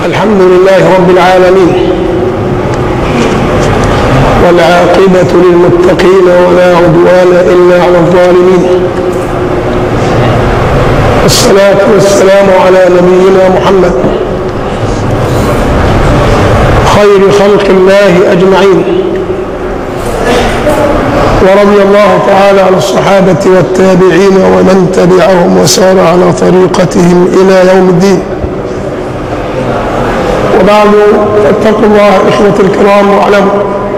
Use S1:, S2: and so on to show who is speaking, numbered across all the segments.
S1: الحمد لله رب العالمين والعاقبة للمتقين ولا عدوان إلا على الظالمين الصلاة والسلام على نبينا محمد خير خلق الله أجمعين ورضي الله تعالى عن الصحابة والتابعين ومن تبعهم وسار على طريقتهم إلى يوم الدين وبعد فاتقوا الله إخوة الكرام واعلموا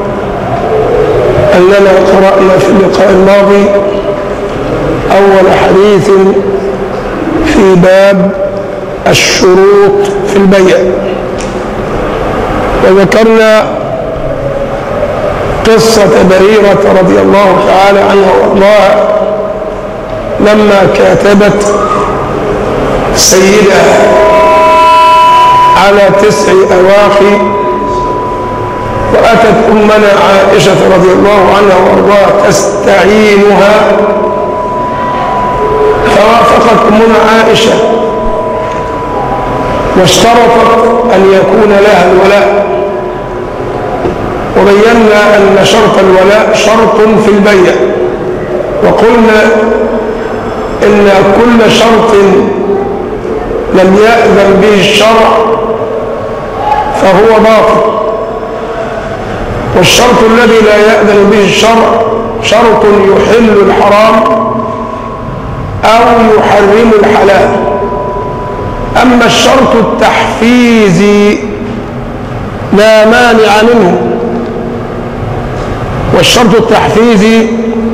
S1: أننا قرأنا في اللقاء الماضي أول حديث في باب الشروط في البيع وذكرنا قصة بريرة رضي الله تعالى عنها وارضاها لما كاتبت سيدها على تسع أواخي وأتت أمنا عائشة رضي الله عنها وارضاها تستعينها فوافقت أمنا عائشة واشترطت أن يكون لها الولاء وبينا أن شرط الولاء شرط في البيع وقلنا إن كل شرط لم يأذن به الشرع فهو باطل والشرط الذي لا يأذن به الشرع شرط يحل الحرام أو يحرم الحلال أما الشرط التحفيزي لا مانع منه والشرط التحفيزي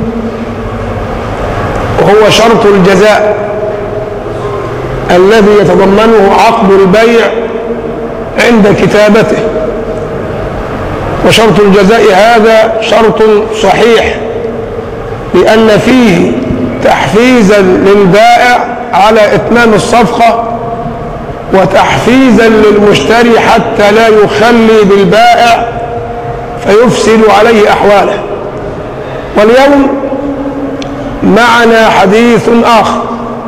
S1: هو شرط الجزاء الذي يتضمنه عقد البيع عند كتابته وشرط الجزاء هذا شرط صحيح لأن فيه تحفيزا للبائع على إتمام الصفقة وتحفيزا للمشتري حتى لا يخلي بالبائع فيفسد عليه أحواله واليوم معنا حديث آخر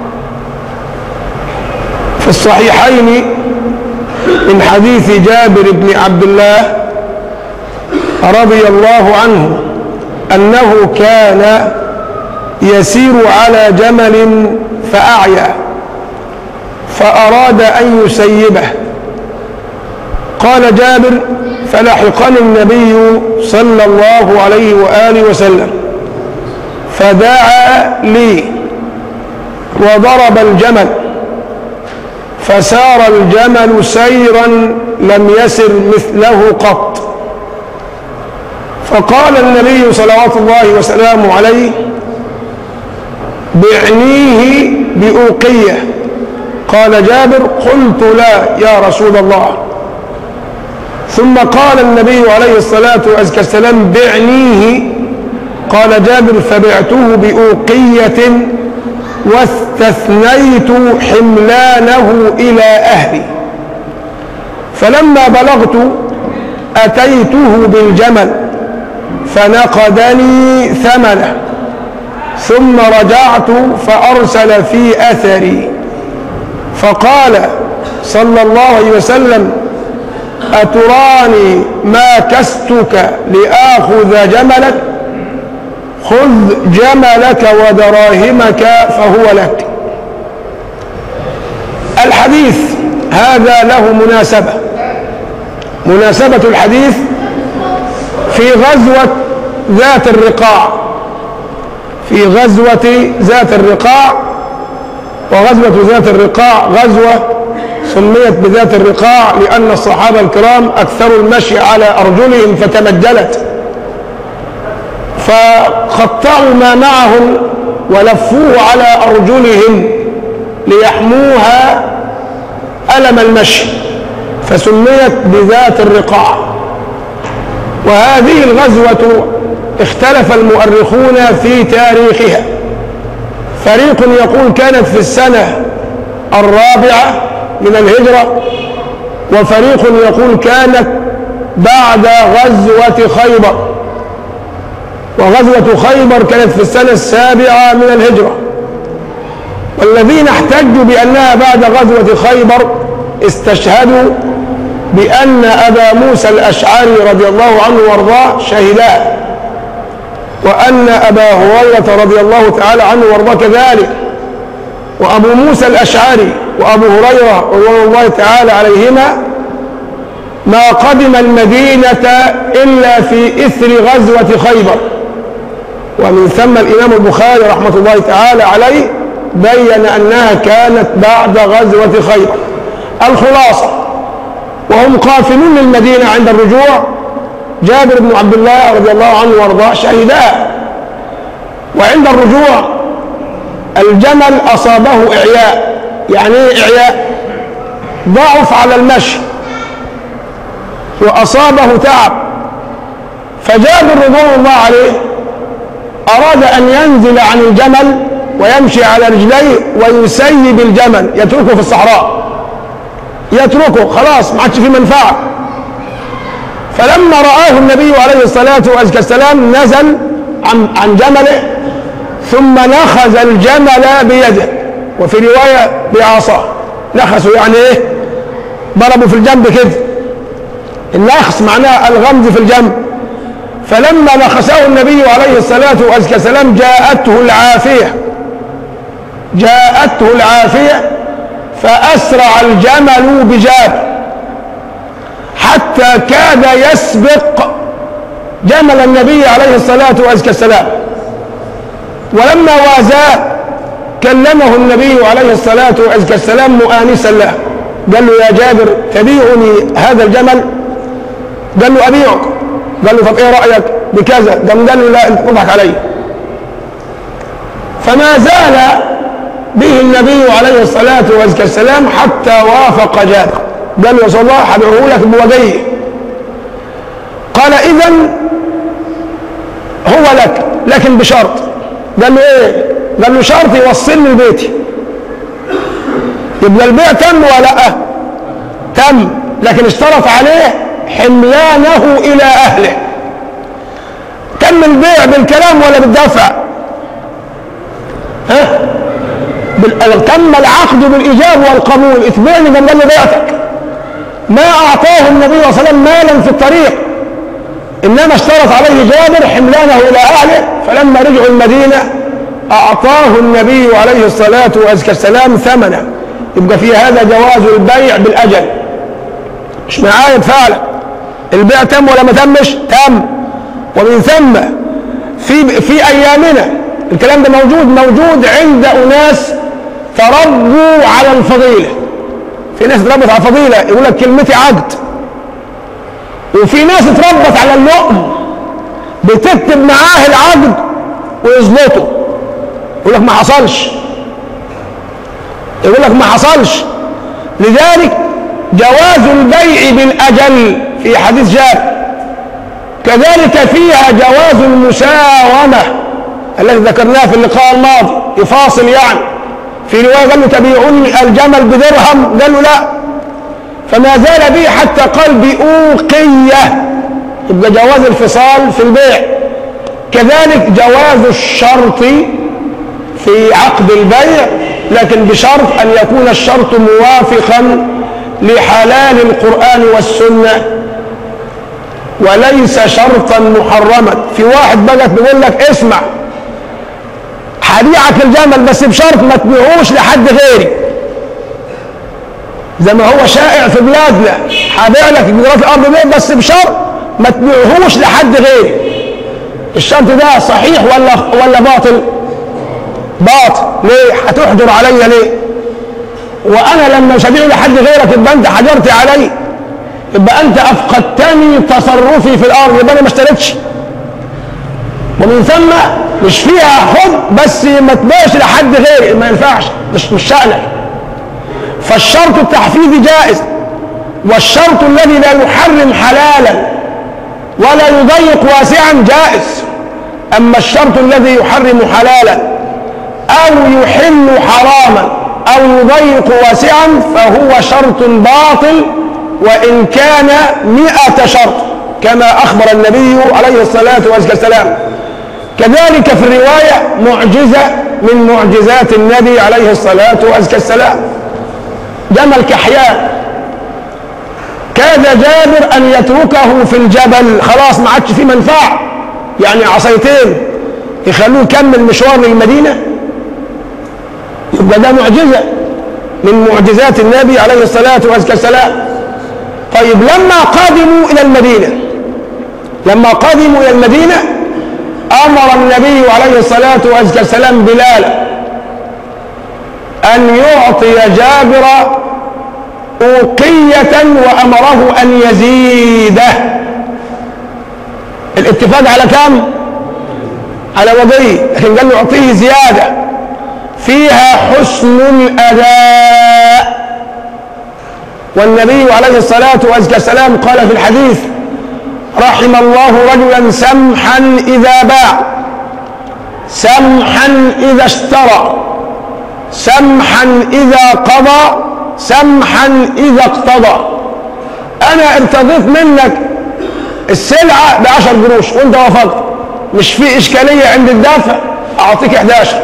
S1: في الصحيحين من حديث جابر بن عبد الله رضي الله عنه أنه كان يسير على جمل فأعيا فأراد أن يسيبه قال جابر فلحقني النبي صلى الله عليه وآله وسلم فدعا لي وضرب الجمل فسار الجمل سيرا لم يسر مثله قط فقال النبي صلوات الله وسلامه عليه بعنيه بأوقية قال جابر قلت لا يا رسول الله ثم قال النبي عليه الصلاة والسلام بعنيه قال جابر فبعته بأوقية واستثنيت حملانه إلى أهلي فلما بلغت أتيته بالجمل فنقدني ثمنه ثم رجعت فأرسل في أثري فقال صلى الله عليه وسلم أتراني ما كستك لآخذ جملك خذ جملك ودراهمك فهو لك الحديث هذا له مناسبة مناسبة الحديث في غزوة ذات الرقاع في غزوة ذات الرقاع وغزوة ذات الرقاع غزوة سميت بذات الرقاع لأن الصحابة الكرام أكثروا المشي على أرجلهم فتمجلت فقطعوا ما معهم ولفوه على أرجلهم ليحموها ألم المشي فسميت بذات الرقاع وهذه الغزوة اختلف المؤرخون في تاريخها فريق يقول كانت في السنة الرابعة من الهجرة وفريق يقول كانت بعد غزوة خيبر وغزوة خيبر كانت في السنة السابعة من الهجرة والذين احتجوا بأنها بعد غزوة خيبر استشهدوا بأن أبا موسى الأشعري رضي الله عنه وارضاه شهدا وأن أبا هريرة رضي الله تعالى عنه وارضاه كذلك وأبو موسى الأشعري وأبو هريرة رضوان الله تعالى عليهما ما قدم المدينة إلا في إثر غزوة خيبر ومن ثم الإمام البخاري رحمة الله تعالى عليه بين أنها كانت بعد غزوة خيبر الخلاصة وهم قافلون للمدينة عند الرجوع جابر بن عبد الله رضي الله عنه وارضاه شهدا وعند الرجوع الجمل أصابه إعياء يعني إيه إعياء ضعف على المشي وأصابه تعب فجابر رضوان الله عليه أراد أن ينزل عن الجمل ويمشي على رجليه ويسيب الجمل يتركه في الصحراء يتركه خلاص ما عادش فيه منفعة فلما رآه النبي عليه الصلاة والسلام نزل عن, عن جمله ثم نخز الجمل بيده وفي رواية بعصاه نخسه يعني ايه ضربه في الجنب كده النخس معناه الغمز في الجنب فلما نخسه النبي عليه الصلاة والسلام جاءته العافية جاءته العافية فأسرع الجمل بجاب حتى كاد يسبق جمل النبي عليه الصلاة والسلام ولما وازاه كلمه النبي عليه الصلاة والسلام مؤانسا له قال له يا جابر تبيعني هذا الجمل قال له أبيعك قال له طب ايه رأيك بكذا قام قال له لا انت تضحك علي فما زال به النبي عليه الصلاة والسلام حتى وافق جابر قال له يا رسول الله هبيعه لك بوجهه قال إذا هو لك لكن بشرط قال له ايه قال له شرط يوصلني لبيتي يبقى البيع تم ولا لا تم لكن اشترط عليه حملانه الى اهله تم البيع بالكلام ولا بالدفع ها بال... تم العقد بالايجاب والقبول اتبعني قال له بعتك ما اعطاه النبي صلى الله عليه وسلم مالا في الطريق انما اشترط عليه جابر حملانه الى اهله فلما رجعوا المدينه اعطاه النبي عليه الصلاه والسلام ثمنه يبقى في هذا جواز البيع بالاجل مش معايا فعلا البيع تم ولا ما تمش تم ومن ثم في في ايامنا الكلام ده موجود موجود عند اناس تربوا على الفضيله في ناس اتربت على الفضيله يقول لك كلمتي عقد وفي ناس اتربت على اللؤم بتكتب معاه العقد ويظبطه يقول لك ما حصلش يقول لك ما حصلش لذلك جواز البيع بالاجل في حديث جابر كذلك فيها جواز المساومه الذي ذكرناه في اللقاء الماضي يفاصل يعني في روايه قال له تبيعني الجمل بدرهم قال له لا فما زال به حتى قال بأوقية يبقى جواز الفصال في البيع كذلك جواز الشرط في عقد البيع لكن بشرط أن يكون الشرط موافقا لحلال القرآن والسنة وليس شرطا محرما في واحد بقت بيقول لك اسمع هبيعك الجمل بس بشرط ما تبيعوش لحد غيري زي ما هو شائع في بلادنا هبيع لك جرات الارض دي بس بشرط ما تبيعهوش لحد غيري الشرط ده صحيح ولا ولا باطل باطل ليه هتحجر عليا ليه وانا لما مش هبيع لحد غيرك يبقى انت حجرت علي يبقى انت افقدتني تصرفي في الارض يبقى انا ما اشتريتش ومن ثم مش فيها خد بس ما تبيعش لحد غيري ما ينفعش مش مش شأنك فالشرط التحفيزي جائز والشرط الذي لا يحرم حلالا ولا يضيق واسعا جائز اما الشرط الذي يحرم حلالا او يحل حراما او يضيق واسعا فهو شرط باطل وان كان مئة شرط كما اخبر النبي عليه الصلاة والسلام كذلك في الرواية معجزة من معجزات النبي عليه الصلاة والسلام جمل كحيان كاد جابر أن يتركه في الجبل خلاص ما عادش فيه منفعة يعني عصايتين يخلوه يكمل مشوار للمدينة يبقى ده معجزة من معجزات النبي عليه الصلاة والسلام طيب لما قدموا إلى المدينة لما قدموا إلى المدينة أمر النبي عليه الصلاة والسلام بلالا أن يعطي جابر أوقية وأمره أن يزيده الاتفاق على كم؟ على وجهي لكن قال له أعطيه زيادة فيها حسن الأداء والنبي عليه الصلاة والسلام قال في الحديث رحم الله رجلا سمحا إذا باع سمحا إذا اشترى سمحا إذا قضى سمحا إذا اقتضى أنا ارتضيت منك السلعة بعشر قروش وانت وافقت مش في إشكالية عند الدافع أعطيك 11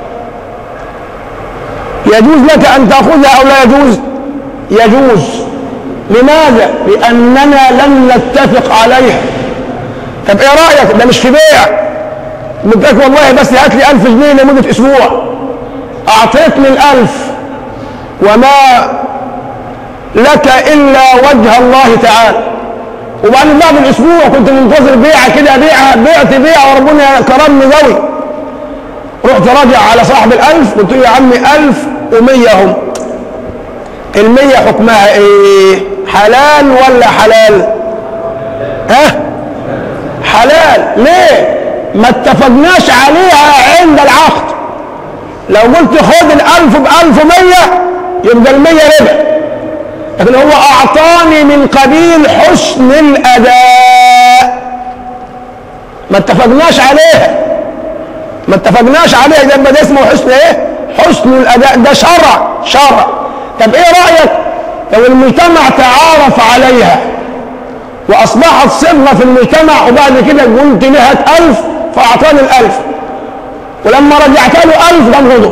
S1: يجوز لك أن تأخذها أو لا يجوز يجوز لماذا لأننا لم نتفق عليها طب ايه رأيك ده مش في بيع قلت لك والله بس هات لي 1000 جنيه لمدة أسبوع أعطيتني الألف وما لك إلا وجه الله تعالى وبعدين بعد الأسبوع كنت منتظر بيعة كده بيعة بعت بيعة وربنا كرمني قوي رحت راجع على صاحب الألف قلت له يا عمي ألف ومية هم المية حكمها ايه حلال ولا حلال ها حلال ليه ما اتفقناش عليها عند العقد لو قلت خد الألف بألف ومية يبقى المية ربا لكن هو أعطاني من قبيل حسن الأداء ما اتفقناش عليها ما اتفقناش عليها ده يبقى ده اسمه حسن ايه حسن الأداء ده شرع شرع طب ايه رأيك لو المجتمع تعارف عليها وأصبحت صبغة في المجتمع وبعد كده قلت لها ألف فأعطاني الألف ولما رجعت له ألف قام غضب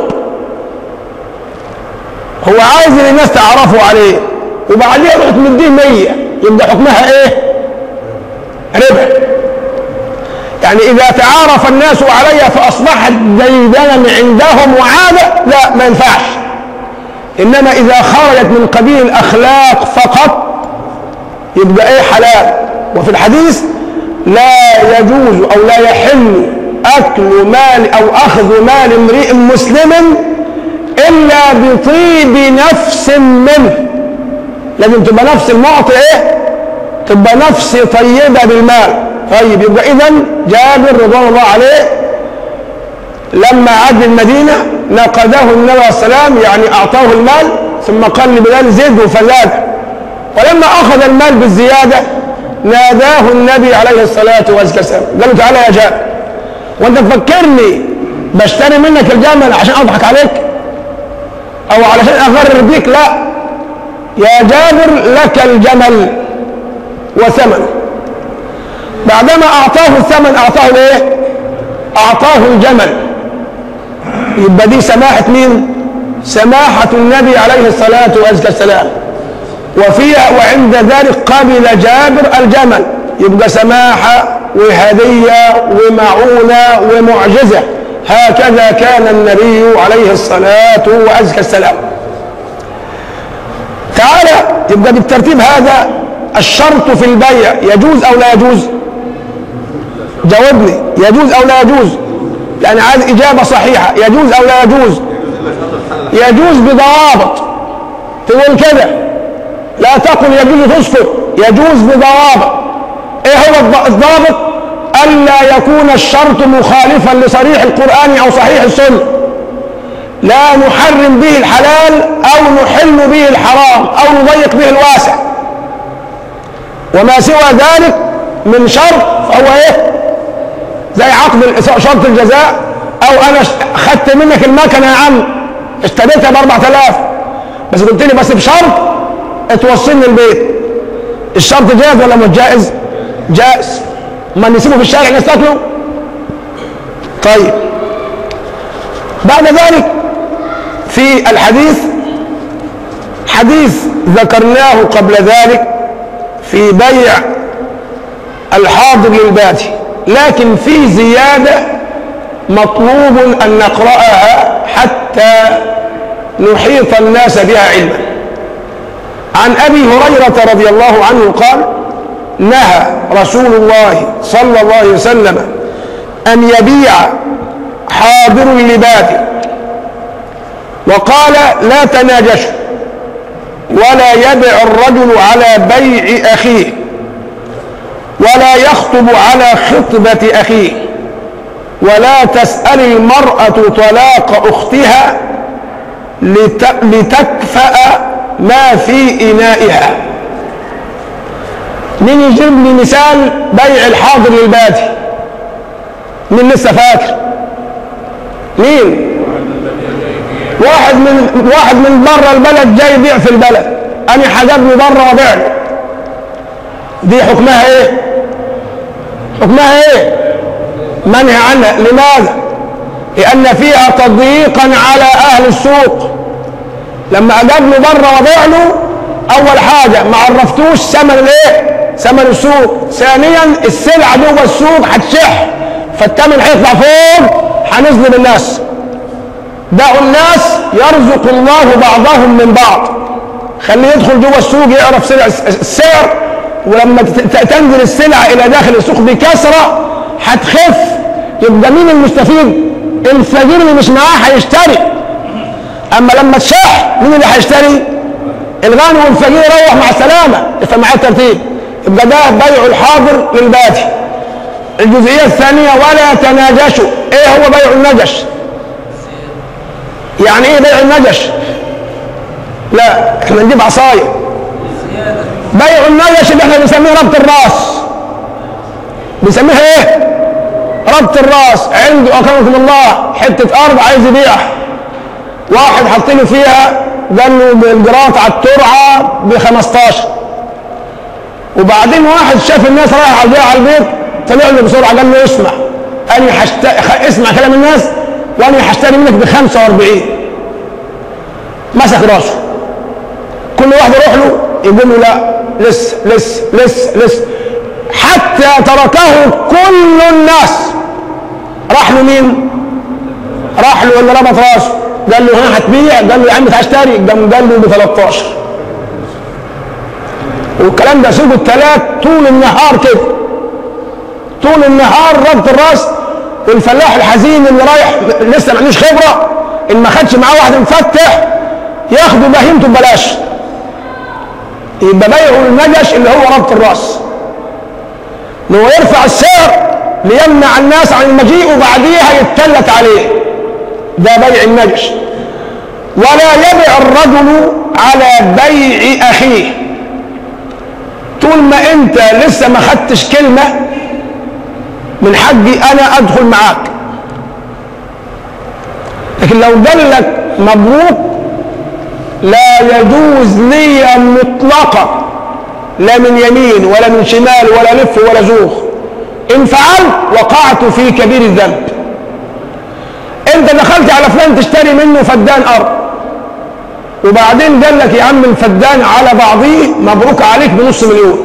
S1: هو عايز ان الناس تعرفوا عليه وبعدين رحت مديه 100 يبقى حكمها ايه ربا يعني اذا تعارف الناس عليها فاصبحت ديدنا عندهم وعاده لا ما ينفعش انما اذا خرجت من قبيل الاخلاق فقط يبقى ايه حلال وفي الحديث لا يجوز او لا يحل اكل مال او اخذ مال امرئ مسلم الا بطيب نفس منه لازم تبقى نفس المعطي ايه تبقى نفس طيبه بالمال طيب يبقى اذا جابر رضوان الله عليه لما عاد المدينه نقده النبي عليه السلام يعني اعطاه المال ثم قال لبلال زده فزاد ولما اخذ المال بالزياده ناداه النبي عليه الصلاه والسلام قال له تعالى يا جابر وانت تفكرني بشتري منك الجمل عشان اضحك عليك او علشان اغرر بيك لا يا جابر لك الجمل وثمنه بعدما اعطاه الثمن اعطاه الايه اعطاه الجمل يبقى دي سماحه مين سماحه النبي عليه الصلاه والسلام وفيها وعند ذلك قبل جابر الجمل يبقى سماحه وهديه ومعونه ومعجزه هكذا كان النبي عليه الصلاه والسلام تعالى يبقى بالترتيب هذا الشرط في البيع يجوز او لا يجوز جاوبني يجوز او لا يجوز يعني عايز اجابه صحيحه يجوز او لا يجوز يجوز بضوابط تقول كده لا تقل يجوز تصفر يجوز بضوابط ايه هو الضابط الا يكون الشرط مخالفا لصريح القران او صحيح السنه لا نحرم به الحلال او نحل به الحرام او نضيق به الواسع وما سوى ذلك من شرط فهو ايه زي عقد شرط الجزاء او انا خدت منك المكنه يا عم اشتريتها ب 4000 بس قلت لي بس بشرط توصلني البيت الشرط جائز ولا مش جائز؟ جائز ما نسيبه في الشارع الناس تاكله طيب بعد ذلك في الحديث حديث ذكرناه قبل ذلك في بيع الحاضر للبادي لكن في زيادة مطلوب أن نقرأها حتى نحيط الناس بها علما عن أبي هريرة رضي الله عنه قال نهى رسول الله صلى الله عليه وسلم أن يبيع حاضر لبادي وقال لا تناجشوا ولا يبع الرجل على بيع أخيه ولا يخطب على خطبة أخيه ولا تسأل المرأة طلاق أختها لتكفأ ما في إنائها مين يجيب لي مثال بيع الحاضر للبادي مين لسه فاكر مين واحد من واحد من بره البلد جاي يبيع في البلد انا حجبني بره وبيع له دي حكمها ايه حكمها ايه منهي عنها لماذا لان فيها تضييقا على اهل السوق لما اجاب له بره وبيع له اول حاجه ما عرفتوش ثمن الايه ثمن السوق ثانيا السلعه جوه السوق هتشح فالثمن هيطلع فوق هنظلم الناس دعوا الناس يرزق الله بعضهم من بعض خليه يدخل جوه السوق يعرف سلع السعر ولما تنزل السلع الى داخل السوق بكثره هتخف يبقى مين المستفيد الفقير اللي مش معاه هيشتري اما لما تشح مين اللي هيشتري الغني والفقير يروح مع السلامه افهم معايا الترتيب يبقى ده بيع الحاضر للبادي الجزئيه الثانيه ولا تناجشوا ايه هو بيع النجش يعني ايه بيع النجش لا احنا نجيب عصايه بيع النجش اللي احنا بنسميه ربط الراس بنسميها ايه ربط الراس عنده اكرمكم الله حته ارض عايز يبيعها واحد حط له فيها قال له بالجرات على الترعه ب 15 وبعدين واحد شاف الناس رايحه على البيع على البيت طلع له بسرعه قال له اسمع انا حشت... اسمع كلام الناس وانا هشتري منك ب 45 مسك راسه كل واحد يروح له يقول له لا لسه لسه لسه لسه حتى تركه كل الناس راح له مين؟ راح له اللي ربط راسه قال له ها هتبيع؟ قال له يا عم هشتري قام قال له ب 13 والكلام ده سوق الثلاث طول النهار كده طول النهار ربط الراس والفلاح الحزين اللي رايح لسه ما عندوش خبره ان ما خدش معاه واحد مفتح ياخدوا بهيمته ببلاش يبقى بيعه النجش اللي هو ربط الراس ان هو يرفع السعر ليمنع الناس عن المجيء وبعديها يتلت عليه ده بيع النجش ولا يبع الرجل على بيع اخيه طول ما انت لسه ما خدتش كلمه من حقي انا ادخل معاك لكن لو قال لك مبروك لا يجوز لي مطلقا لا من يمين ولا من شمال ولا لف ولا زوخ ان فعلت وقعت في كبير الذنب انت دخلت على فلان تشتري منه فدان ارض وبعدين قال لك يا عم الفدان على بعضيه مبروك عليك بنص مليون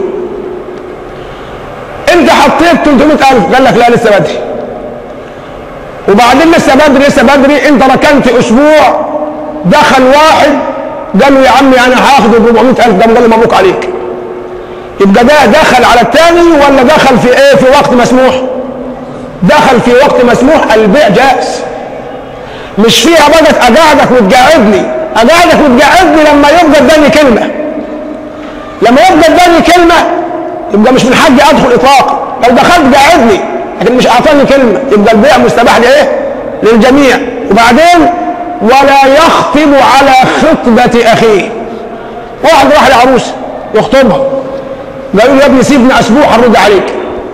S1: انت حطيت 300000 قال لك لا لسه بدري وبعدين لسه بدري لسه بدري انت ركنت اسبوع دخل واحد قال له يا عمي انا هاخد ب 400000 قام قال له مبروك عليك يبقى ده دخل على الثاني ولا دخل في ايه في وقت مسموح دخل في وقت مسموح البيع جائز مش فيها بقى اقعدك وتقعدني اقعدك وتقعدني لما يبقى اداني كلمه لما يبقى اداني كلمه يبقى مش من حقي ادخل اطلاقا لو دخلت قعدني لكن مش اعطاني كلمه يبقى البيع مستباح لايه؟ للجميع وبعدين ولا يخطب على خطبة أخيه واحد راح لعروسة يخطبها قالوا له يا ابني سيبني أسبوع هرد عليك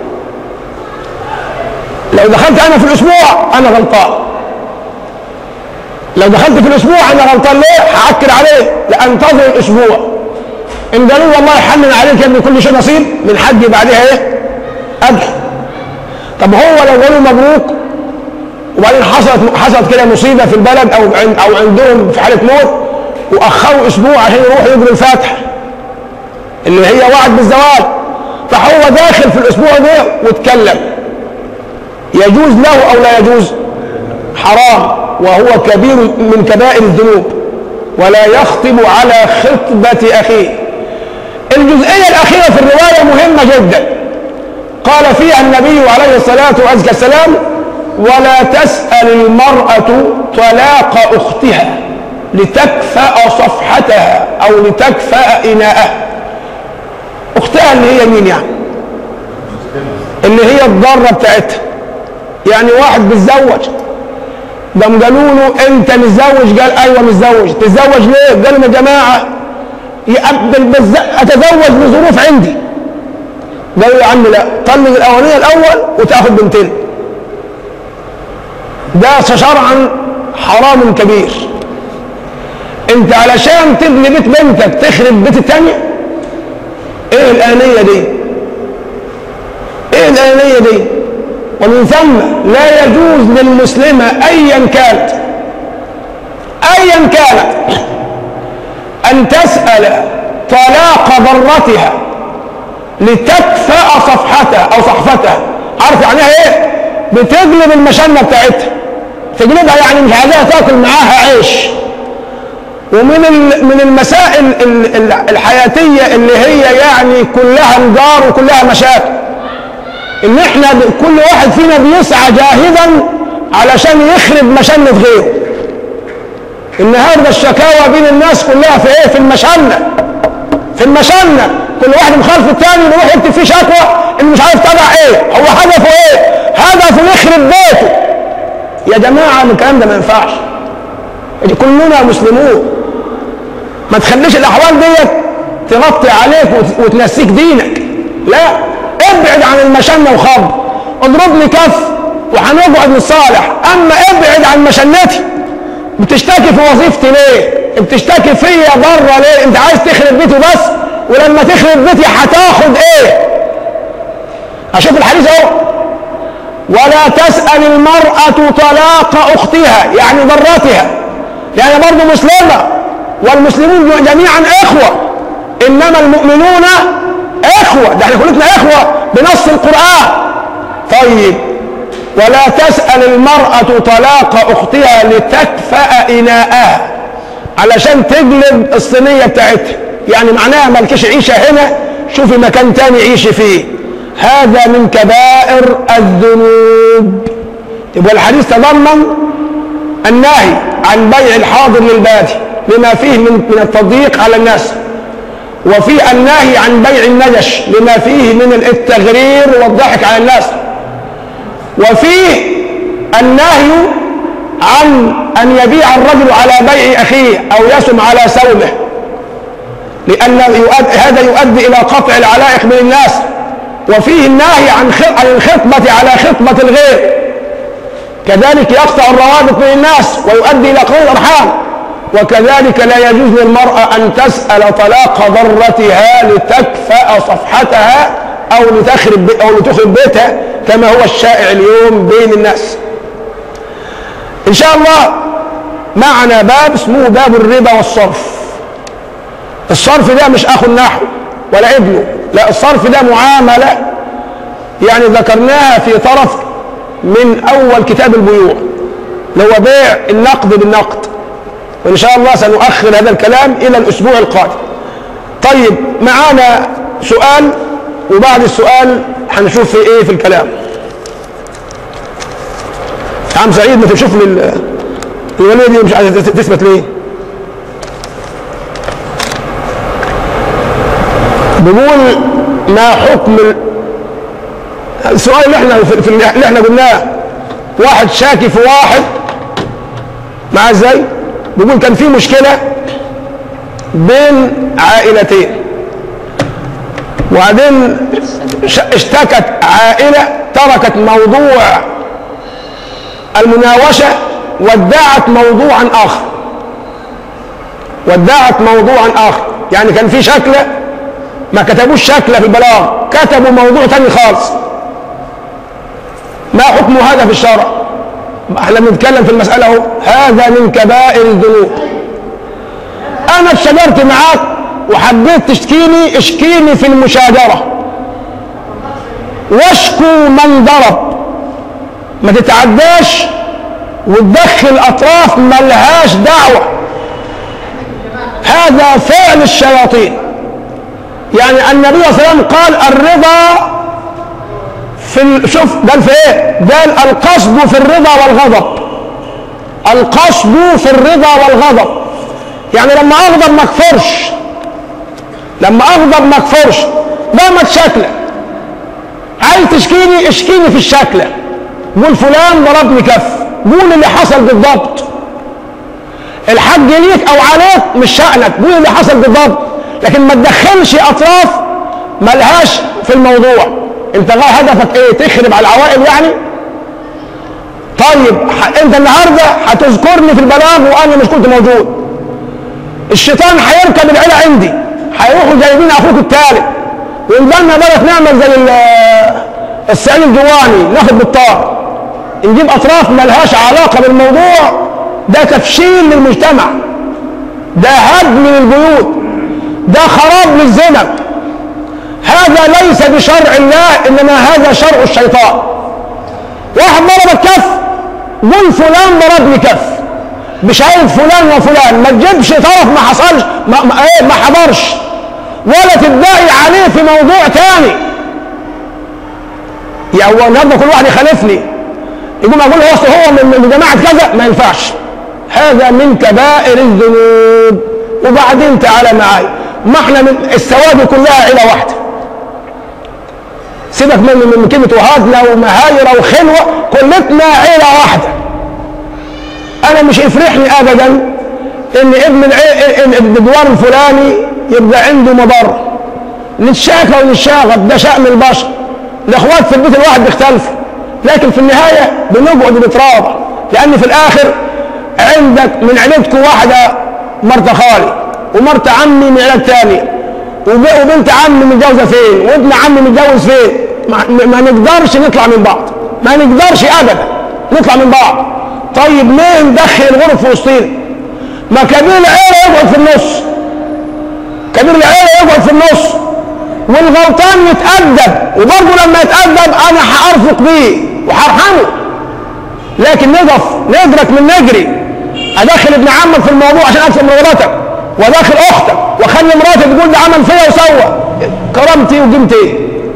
S1: لو دخلت أنا في الأسبوع أنا غلطان لو دخلت في الأسبوع أنا غلطان ليه؟ هأكد عليه لأنتظر الأسبوع إن قالوا والله يحنن عليك يا ابني كل شيء نصيب من حقي بعدها إيه؟ أدخل طب هو لو قالوا مبروك وبعدين حصلت حصلت كده مصيبه في البلد او عند او عندهم في حاله موت واخروا اسبوع عشان يروحوا يجروا الفاتحه اللي هي وعد بالزواج فهو داخل في الاسبوع ده واتكلم يجوز له او لا يجوز حرام وهو كبير من كبائر الذنوب ولا يخطب على خطبة أخيه الجزئية الأخيرة في الرواية مهمة جدا قال فيها النبي عليه الصلاة والسلام ولا تسأل المرأة طلاق أختها لتكفأ صفحتها أو لتكفأ إناءها أختها اللي هي مين يعني اللي هي الضارة بتاعتها يعني واحد بيتزوج قام قالوا له انت متزوج قال ايوه متزوج تتزوج ليه قال لهم يا جماعه يقبل بز... اتزوج بظروف عندي قالوا يا عم لا طلق الاولانيه الاول وتاخد بنتين ده شرعا حرام كبير انت علشان تبني بيت بنتك تخرب بيت التانية ايه الآنية دي ايه الآنية دي ومن ثم لا يجوز للمسلمة ايا كانت ايا كانت ان تسأل طلاق ضرتها لتكفأ صفحتها او صحفتها عارف يعني ايه بتقلب المشنة بتاعتها تقلبها يعني مش عايزاها تاكل معاها عيش ومن من المسائل الحياتية اللي هي يعني كلها نجار وكلها مشاكل ان احنا كل واحد فينا بيسعى جاهدا علشان يخرب مشنة غيره النهارده الشكاوى بين الناس كلها في ايه في المشنة في المشنة كل واحد مخالف التاني يروح يكتب فيه شكوى اللي مش عارف تبع ايه هو هدفه ايه هدفه يخرب بيته يا جماعة الكلام ده ما ينفعش كلنا مسلمون ما تخليش الاحوال ديت تغطي عليك وتنسيك دينك لا ابعد عن المشنة وخب اضرب لي كف وهنقعد نصالح اما ابعد عن مشنتي بتشتكي في وظيفتي ليه بتشتكي فيا بره ليه انت عايز تخرب بيتي بس ولما تخرب بيتي هتاخد ايه اشوف الحديث اهو ولا تسأل المرأة طلاق أختها يعني ضرتها يعني برضه مسلمة والمسلمون جميعا إخوة إنما المؤمنون إخوة ده احنا كلنا إخوة بنص القرآن طيب ولا تسأل المرأة طلاق أختها لتكفأ إناءها علشان تقلب الصينية بتاعتها يعني معناها مالكش عيشة هنا شوفي مكان تاني عيشي فيه هذا من كبائر الذنوب يبقى الحديث تضمن النهي عن بيع الحاضر للبادي لما فيه من من التضييق على الناس وفي النهي عن بيع النجش لما فيه من التغرير والضحك على الناس وفيه النهي عن أن يبيع الرجل على بيع أخيه أو يسم على سومه لأن يؤد هذا يؤدي إلى قطع العلائق بين الناس وفيه النهي عن عن الخطبة على خطبة الغير كذلك يقطع الروابط بين الناس ويؤدي إلى قطع الأرحام وكذلك لا يجوز للمرأة أن تسأل طلاق ضرتها لتكفأ صفحتها أو لتخرب أو لتخرب بيتها كما هو الشائع اليوم بين الناس إن شاء الله معنا باب اسمه باب الربا والصرف الصرف ده مش أخو النحو ولا ابنه لا الصرف ده معاملة يعني ذكرناها في طرف من أول كتاب البيوع اللي هو بيع النقد بالنقد وإن شاء الله سنؤخر هذا الكلام إلى الأسبوع القادم طيب معانا سؤال وبعد السؤال هنشوف في إيه في الكلام يا عم سعيد ما تشوف لي الولية دي مش عايزة تثبت ليه بيقول ما حكم السؤال اللي احنا في اللي احنا قلناه واحد شاكي في واحد مع ازاي بيقول كان في مشكلة بين عائلتين وبعدين اشتكت عائلة تركت موضوع المناوشة وادعت موضوعا آخر وادعت موضوعا آخر يعني كان في شكله ما كتبوش شكله في البلاغ كتبوا موضوع تاني خالص ما حكم هذا في الشرع احنا بنتكلم في المسألة اهو هذا من كبائر الذنوب انا اتشجرت معاك وحبيت تشكيني اشكيني في المشاجرة واشكو من ضرب ما تتعداش وتدخل اطراف ملهاش دعوة هذا فعل الشياطين يعني النبي صلى الله عليه وسلم قال الرضا في ال... شوف قال في ايه قال القصد في الرضا والغضب القصد في الرضا والغضب يعني لما اغضب ما اكفرش لما اغضب ما اكفرش ده ما تشكله عايز تشكيني اشكيني في الشكله قول فلان ضربني كف قول اللي حصل بالضبط الحق ليك او عليك مش شأنك قول اللي حصل بالضبط لكن ما تدخلش اطراف ملهاش في الموضوع انت غاية هدفك ايه تخرب على العوائل يعني طيب انت النهارده هتذكرني في البلاغ وانا مش كنت موجود الشيطان هيركب العيله عندي هيروحوا جايبين اخوك الثالث ويبقى بقت نعمل زي السعيد الجواني ناخد بالطار نجيب اطراف ملهاش علاقه بالموضوع ده تفشيل للمجتمع ده هدم للبيوت ده خراب للزمن هذا ليس بشرع الله انما هذا شرع الشيطان واحد ضرب الكف قل فلان ضربني كف بشهادة فلان وفلان ما تجيبش طرف ما حصلش ما, ما, ايه ما حضرش ولا تدعي عليه في موضوع تاني يا هو النهارده كل واحد يخالفني يقوم اقول هو اصل هو من, من جماعه كذا ما ينفعش هذا من كبائر الذنوب وبعدين تعالى معايا ما احنا من السواد كلها عيله واحده سيبك من من كلمه وهادله ومهايره وخلوه كلتنا عيله واحده انا مش يفرحني ابدا ان ابن الدوار الفلاني يبقى عنده مضر نتشاكى ونتشاغب ده شأن البشر الاخوات في البيت الواحد بيختلفوا لكن في النهايه بنقعد نتراضى لان في الاخر عندك من عيلتكم واحده مرت خالي ومرت عمي من عيله ثانيه وبنت عمي متجوزه فين وابن عمي متجوز فين ما, ما نقدرش نطلع من بعض ما نقدرش ابدا نطلع من بعض طيب ليه ندخل الغرب في وسطينا ما كبير العيله يقعد في النص كبير العيله يقعد في النص والغلطان يتأدب وبرضه لما يتأدب انا هأرفق بيه وهرحمه لكن نقف ندرك من نجري ادخل ابن عمك في الموضوع عشان اكسب مراتك وادخل اختك واخلي مراتي تقول ده عمل فيا وسوى كرامتي وقيمتي ايه؟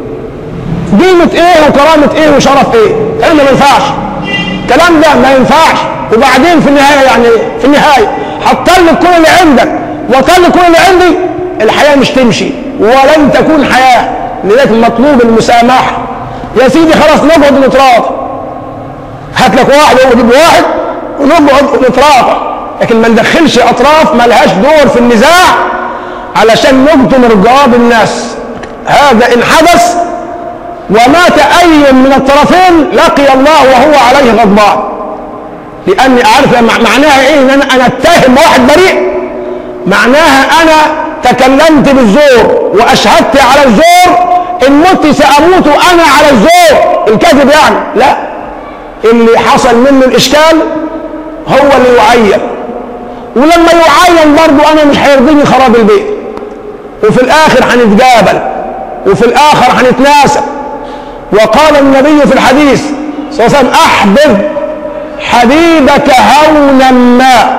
S1: قيمة ايه وكرامة ايه وشرف ايه؟ الكلام ده ما ينفعش الكلام ده ما ينفعش وبعدين في النهاية يعني ايه؟ في النهاية هتطلق كل اللي عندك واطلق كل اللي عندي الحياة مش تمشي ولن تكون حياة لذلك مطلوب المسامحة يا سيدي خلاص نقعد نتراضى هات لك واحد هو يجيب واحد ونقعد نتراضى لكن ما ندخلش اطراف ما لهاش دور في النزاع علشان نقدم رقاب الناس هذا ان حدث ومات اي من الطرفين لقي الله وهو عليه غضبان لاني اعرف معناها ايه ان انا انا اتهم واحد بريء معناها انا تكلمت بالزور واشهدت على الزور ان مت ساموت انا على الزور الكذب يعني لا اللي حصل منه الاشكال هو اللي يعين ولما يعين برضه انا مش هيرضيني خراب البيت وفي الاخر هنتقابل وفي الاخر هنتناسب وقال النبي في الحديث صلى الله عليه وسلم احبب حبيبك هونا ما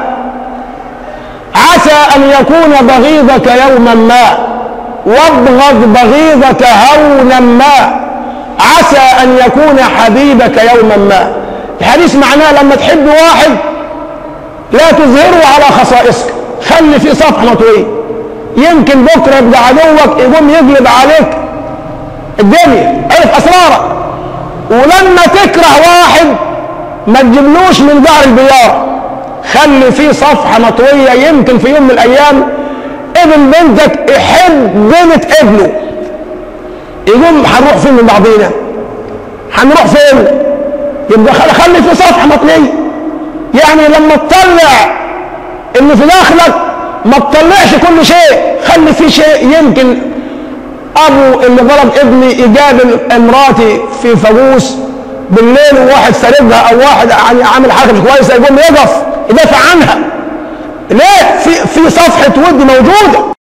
S1: عسى ان يكون بغيضك يوما ما وابغض بغيضك هونا ما عسى ان يكون حبيبك يوما ما الحديث معناه لما تحب واحد لا تظهره على خصائصك خلي في صفحه مطويه يمكن بكره يبقى عدوك يقوم يقلب عليك الدنيا عرف اسرارك ولما تكره واحد ما تجيبلوش من ظهر البيار خلي فيه صفحه مطويه يمكن في يوم من الايام ابن بنتك يحب بنت ابنه يقوم هنروح فين من بعضينا هنروح فين يبقى خلي في صفحه مطويه يعني لما تطلع اللي في داخلك ما تطلعش كل شيء خلي في شيء يمكن ابو اللي ضرب ابني يقابل امراتي في فاقوس بالليل وواحد سارقها او واحد يعني عامل حاجه مش كويسه يقوم يقف يدافع عنها ليه في في صفحه ود موجوده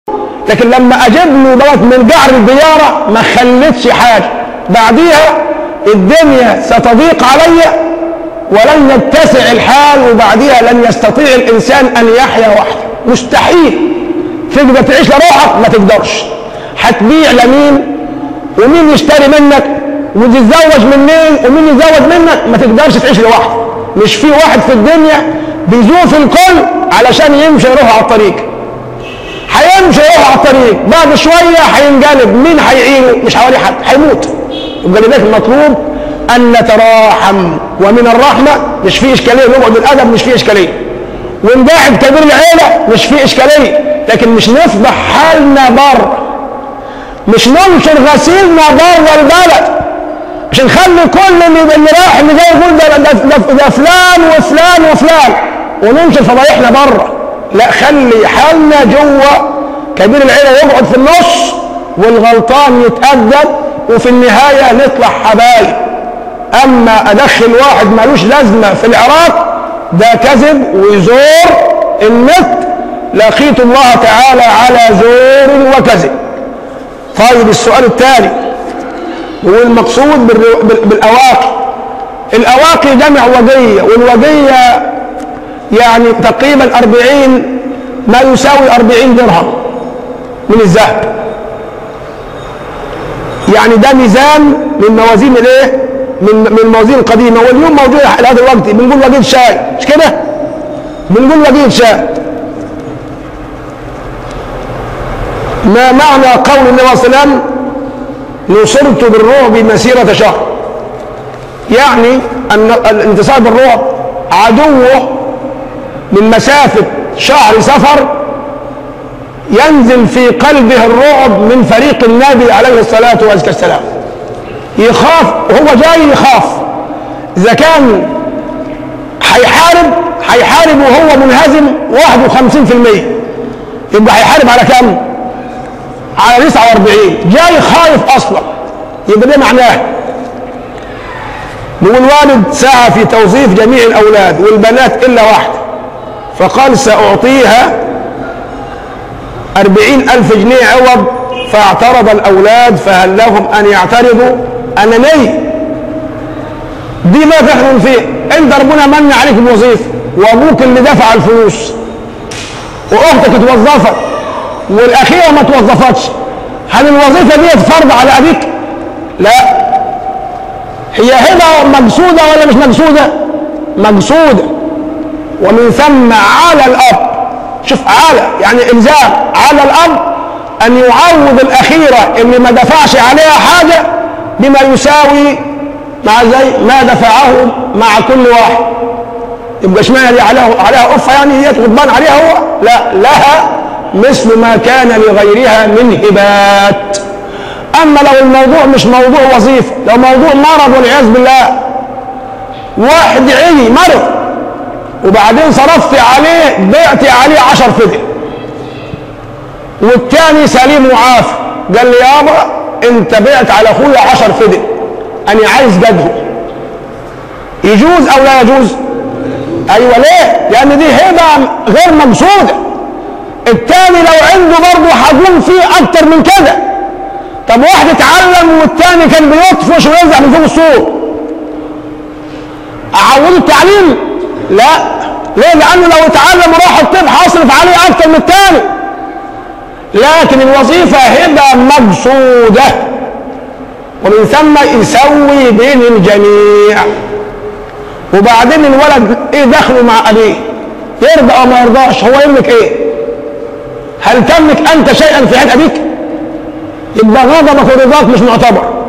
S1: لكن لما اجيب له دوت من جعر الدياره ما خلتش حاجه بعديها الدنيا ستضيق علي ولن يتسع الحال وبعديها لن يستطيع الانسان ان يحيا وحده مستحيل تقدر تعيش لروحك ما تقدرش هتبيع لمين ومين يشتري منك وتتزوج من مين ومين يتزوج منك ما تقدرش تعيش لوحدك مش في واحد في الدنيا بيزوف الكل علشان يمشي يروح على الطريق هيمشي يروح على الطريق بعد شويه هينقلب مين هيعينه مش حواليه حد هيموت يبقى لذلك المطلوب ان نتراحم ومن الرحمه مش فيه اشكاليه نقعد بالادب مش فيه اشكاليه ونقاعد كبير العيله مش فيه اشكاليه لكن مش نفضح حالنا بره مش ننشر غسيلنا بره البلد مش نخلي كل اللي اللي رايح اللي جاي يقول ده, ده, ده, ده فلان وفلان وفلان وننشر فضايحنا بره لا خلي حالنا جوه كبير العيله يقعد في النص والغلطان يتأدب وفي النهايه نطلع حبايب اما ادخل واحد ملوش لازمه في العراق ده كذب وزور النت لقيت الله تعالى على زور وكذب طيب السؤال التالي هو المقصود بالرو... بالاواقي الاواقي جمع وجيه والوجيه يعني تقريبا أربعين ما يساوي أربعين درهم من الذهب يعني ده ميزان من موازين الايه من من الموازين القديمه واليوم موجود على هذا الوقت بنقول وجيد شاي مش كده بنقول وجيد شاي ما معنى قول النبي صلى الله عليه وسلم نصرت بالرعب مسيرة شهر يعني أن الانتصار بالرعب عدوه من مسافة شهر سفر ينزل في قلبه الرعب من فريق النبي عليه الصلاة والسلام يخاف وهو جاي يخاف إذا كان هيحارب هيحارب وهو منهزم 51% يبقى هيحارب على كم؟ على 49 جاي خايف اصلا يبقى ده معناه نقول والد سعى في توظيف جميع الاولاد والبنات الا واحده فقال ساعطيها أربعين ألف جنيه عوض فاعترض الأولاد فهل لهم أن يعترضوا أنا ني دي ما تحرم فيه أنت ربنا من عليك بوظيفة وأبوك اللي دفع الفلوس وأختك اتوظفت والاخيره ما توظفتش هل الوظيفه دي فرض على ابيك لا هي هبه مقصوده ولا مش مقصوده مقصوده ومن ثم على الاب شوف على يعني الزام على الاب ان يعوض الاخيره اللي ما دفعش عليها حاجه بما يساوي مع زي ما دفعه مع كل واحد يبقى اشمعنى دي عليها عليها قفه يعني هي غضبان عليها هو لا لها مثل ما كان لغيرها من هبات اما لو الموضوع مش موضوع وظيفه لو موضوع مرض والعياذ بالله واحد عيني مرض وبعدين صرفت عليه بعت عليه عشر فدية والتاني سليم وعافي قال لي يابا انت بعت على اخويا عشر فدية انا عايز جده يجوز او لا يجوز ايوه ليه لان دي هبه غير مقصوده التاني لو عنده برضه هجوم فيه اكتر من كده طب واحد اتعلم والتاني كان بيطفش ويرزع من فوق السور اعوده التعليم لا ليه لانه لو اتعلم وراح الطب هصرف عليه اكتر من التاني لكن الوظيفه هبه مقصوده ومن ثم يسوي بين الجميع وبعدين الولد ايه دخله مع ابيه يرضى او ما يرضاش هو يملك ايه هل تملك انت شيئا في حياه ابيك يبقى غضبك ورضاك مش معتبر